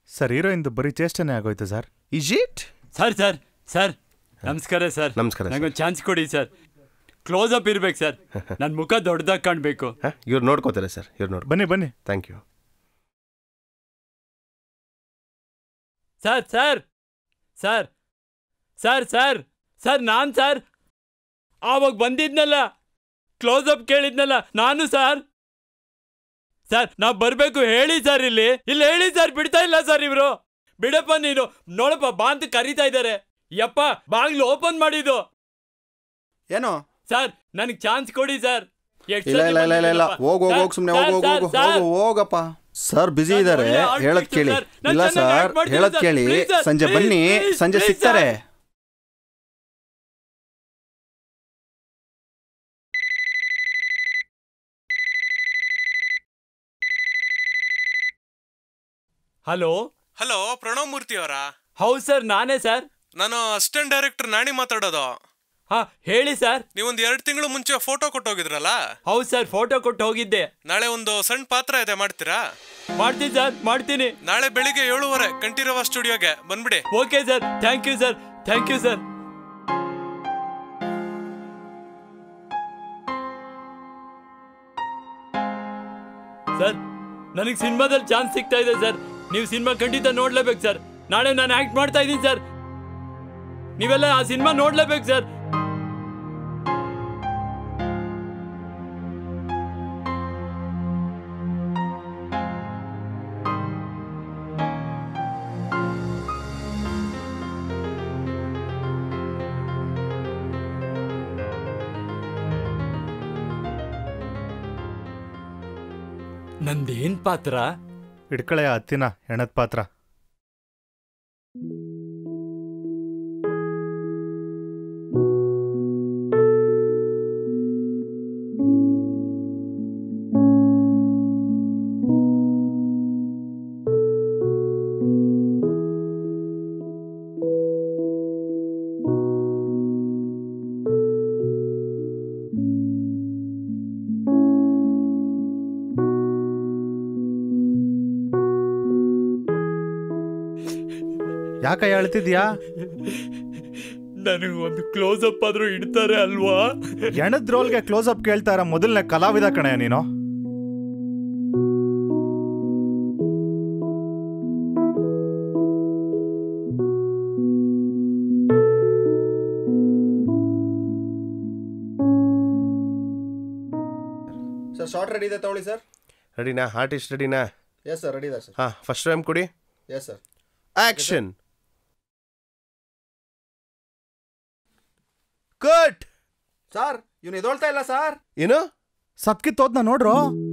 Sir ಹೀರೋಯಿಂದು ಬರೀ ಚೇಷ್ಟನೆ ಆಗೋಯ್ತು sir is it sir sir sir ನಮಸ್ಕಾರ ಸರ್ ನಮಸ್ಕಾರ, ಸರ್. ನಂಗೊಂದು ಚಾನ್ಸ್ ಕೊಡಿ ಸರ್ ಕ್ಲೋಸ್ ಅಪ್ ಇರ್ಬೇಕು ಸರ್ ನನ್ನ ಮುಖ ದೊಡ್ಡದಾಗಿ ಕಾಣಬೇಕು ಇವ್ರು ನೋಡ್ಕೋತಾರೆ ಸರ್ ಇವ್ರು ನೋಡ್ ಬನ್ನಿ ಬನ್ನಿ thank you sir sir sir sir sir sir ನಾನು ಸರ್ ಆವಾಗ ಬಂದಿದ್ನಲ್ಲ ಕ್ಲೋಸ್ ಅಪ್ ಕೇಳಿದ್ನಲ್ಲ ನಾನು ಸರ್ ಸರ್ ನಾ ಬರಬೇಕು ಹೇಳಿ ಸರ್ ಇಲ್ಲಿ ಇಲ್ಲಿ ಹೇಳಿ ಸರ್ ಬಿಡ್ತಾ ಇಲ್ಲ ಸರ್ ಇವರು ಬಿಡಪ್ಪ ನೀನು ನೋಡಪ್ಪ ಬಾ ಅಂತ ಕರೀತಾ ಇದ್ದಾರೆ ಯಪ್ಪ ಬಾಗ್ಲು ಓಪನ್ ಮಾಡಿದ್ದು ಏನು ಸರ್ ನನಗೆ ಚಾನ್ಸ್ ಕೊಡಿ ಸರ್ ಎಷ್ಟ್ ಇಲ್ಲ ಸತಿ ಇಲ್ಲ ಇಲ್ಲ ಇಲ್ಲ ಇಲ್ಲ ಬಂದಿದ್ದೀನಪ್ಪ? ಹೋಗು ಹೋಗು ಸರ್, ಹೋಗು ಸುಮ್ಮನೆ ಸರ್, ಹೋಗು ಹೋಗು ಸರ್, ಹೋಗು ಹೋಗು ಹೋಗಪ್ಪ ಸರ್ ಬಿಸಿ ಇದ್ದಾರೆ ಒಳ್ಳೆ artist ಹೇಳದ್ ಕೇಳಿ ಸರ್. ನಾನ್ ಇಲ್ಲ ಚೆನ್ನಾಗಿ ಸರ್ act ಮಾಡ್ತೀನಿ ಹೇಳದ್ ಸರ್. ಕೇಳಿ Please ಸರ್, ಸಂಜೆ please, ಬನ್ನಿ please, ಸಂಜೆ please ಸಿಗ್ತಾರೆ sir. Hello hello Pranav Murthy ಅವರಾ ಹೌದು ಸರ್ ನಾನೇ ಸರ್ ನಾನು ಅಸಿಸ್ಟೆಂಟ್ ಡೈರೆಕ್ಟರ್ ನಾಣಿ ಮಾತಾಡೋದು ಹಾ ಹೇಳಿ ಸರ್ ನೀವೊಂದು ಎರಡು ತಿಂಗಳು ಮುಂಚೆ ಫೋಟೋ ಕೊಟ್ಟೋಗಿದ್ರಲ್ಲ ಹೌದು ಸರ್ ಫೋಟೋ ಕೊಟ್ಟು ಹೋಗಿದ್ದೆ ನಾಳೆ ಒಂದು ಸಣ್ಣ ಪಾತ್ರ ಇದೆ ಮಾಡ್ತೀರಾ ಮಾಡ್ತೀನಿ ಸರ್ ಮಾಡ್ತೀನಿ ನಾಳೆ ಬೆಳಿಗ್ಗೆ ಏಳುವರೆ ಕಂಠೀರವ ಸ್ಟುಡಿಯೋಗೆ ಬಂದ್ಬಿಡಿ okay sir thank you sir thank you sir sir ನನಗೆ ಸಿನಿಮಾದಲ್ಲಿ ಚಾನ್ಸ್ ಸಿಗ್ತಾ ಇದೆ ಸರ್ ನೀವು ಸಿನಿಮಾ ಖಂಡಿತ ನೋಡ್ಲೇಬೇಕು ಸರ್ ನಾಳೆ ನಾನು ಆಕ್ಟ್ ಮಾಡ್ತಾ ಇದ್ದೀನಿ ಸರ್ ನೀವೆಲ್ಲ ಆ ಸಿನಿಮಾ ನೋಡ್ಲೇಬೇಕು ಸರ್ ನಂದೇನ್ ಪಾತ್ರ ಹಿಡ್ಕಳೆಯ ಹತ್ತಿನ ಹೆಣದ ಪಾತ್ರ ಯಾಕೆ ಹೇಳ್ತಿದ್ಯಾ ನನಗೆ ಒಂದು ಕ್ಲೋಸ್ ಅಪ್ ಆದ್ರೂ ಇಡ್ತಾರೆ ಅಲ್ವಾ ಹೆಣದ್ ರೋಲ್ಗೆ ಕ್ಲೋಸ್ ಅಪ್ ಕೇಳ್ತಾರ ಮೊದಲನೇ ಕಲಾವಿದ ಕಣೆ ನೀನು ಸರ್ ಶಾರ್ಟ್ ರೆಡಿ ಇದೆ ತಗೊಳ್ಳಿ ಸರ್ ರೆಡಿನಾ ಆರ್ಟಿಸ್ಟ್ ರೆಡಿನಾ ಎಸ್ ಸರ್ ರೆಡಿ ಇದೆ ಸರ್ ಹಾ ಫಸ್ಟ್ ಟೈಮ್ ಕೊಡಿ yes sir action cut sir ಇವ್ನು ಎದೊಳ್ತಾ ಇಲ್ಲ ಸರ್ ಏನು ಸತ್ಕಿತ್ತೋದ್ನ ನೋಡ್ರು